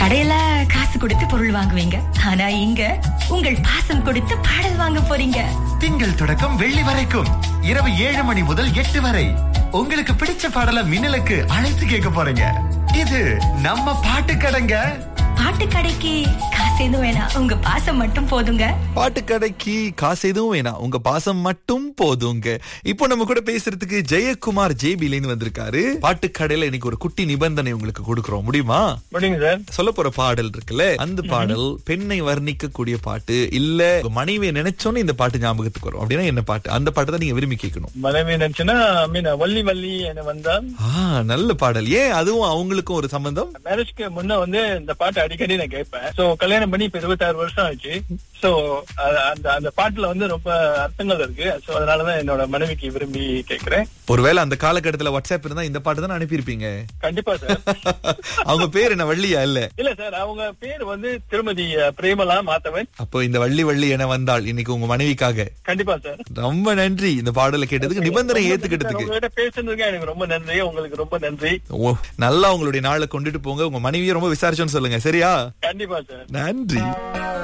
கடையில காசு கொடுத்து பொருள் வாங்குவீங்க ஆனா இங்க உங்கள் பாசம் கொடுத்து பாடல் வாங்க போறீங்க திங்கள் தொடக்கம் வெள்ளி வரைக்கும் இரவு ஏழு மணி முதல் எட்டு வரை உங்களுக்கு பிடிச்ச பாடல மின்னலுக்கு அழைத்து கேட்க போறீங்க இது நம்ம பாட்டு கடைங்க பாட்டு கடைக்கு காசு எதுவும் வேணாம் உங்க பாசம் மட்டும் போதுங்க பாட்டு கடைக்கு காசு எதுவும் வேணாம் உங்க பாசம் மட்டும் போதுங்க இப்போ நம்ம கூட பேசுறதுக்கு ஜெயக்குமார் ஜேபிலேருந்து வந்திருக்காரு பாட்டு கடையில இன்னைக்கு ஒரு குட்டி நிபந்தனை உங்களுக்கு கொடுக்குறோம் முடியுமா முடியுங்க சார் சொல்ல போற பாடல் இருக்குல்ல அந்த பாடல் பெண்ணை வர்ணிக்க கூடிய பாட்டு இல்ல உங்க மனைவியை நினைச்சோன்னு இந்த பாட்டு ஞாபகத்துக்கு வரும் அப்படின்னா என்ன பாட்டு அந்த பாட்டு தான் நீங்க விரும்பி கேட்கணும் மனைவி நினைச்சுன்னா மீன் வள்ளி வள்ளி என வந்தால் ஆ நல்ல பாடல் ஏன் அதுவும் அவங்களுக்கும் ஒரு சம்பந்தம் மேரேஜ்க்கு முன்ன வந்து இந்த பாட்டு அடிக்கடி நான் கேட்பேன் சோ கல்யாணம் பண்ணி இப்ப இருபத்தாறு வருஷம் ஆச்சு சோ அந்த அந்த பாட்டுல வந்து ரொம்ப அர்த்தங்கள் இருக்கு சோ அதனாலதான் என்னோட மனைவிக்கு விரும்பி கேக்குறேன் ஒருவேளை அந்த காலகட்டத்துல வாட்ஸ்அப் இருந்தா இந்த பாட்டு தான் அனுப்பியிருப்பீங்க கண்டிப்பா சார் அவங்க பேர் என்ன வள்ளியா இல்ல இல்ல சார் அவங்க பேர் வந்து திருமதி அஹ், பிரேமலா மாத்தவன் அப்போ இந்த வள்ளி வள்ளி என வந்தால் இன்னைக்கு உங்க மனைவிக்காக கண்டிப்பா சார் ரொம்ப நன்றி இந்த பாடலை கேட்டதுக்கு நிபந்தனை ஏத்துக்கிட்டதுக்கு உங்ககிட்ட பேசுனதுக்கு எனக்கு ரொம்ப நன்றி உங்களுக்கு ரொம்ப நன்றி ஓ நல்லா உங்களுடைய நாளை கொண்டுட்டு போங்க உங்க மனைவியை ரொம்ப விசாரிச்சோன்னு சொல்லுங்க சரியா கண்டிப்பா சார் நன்றி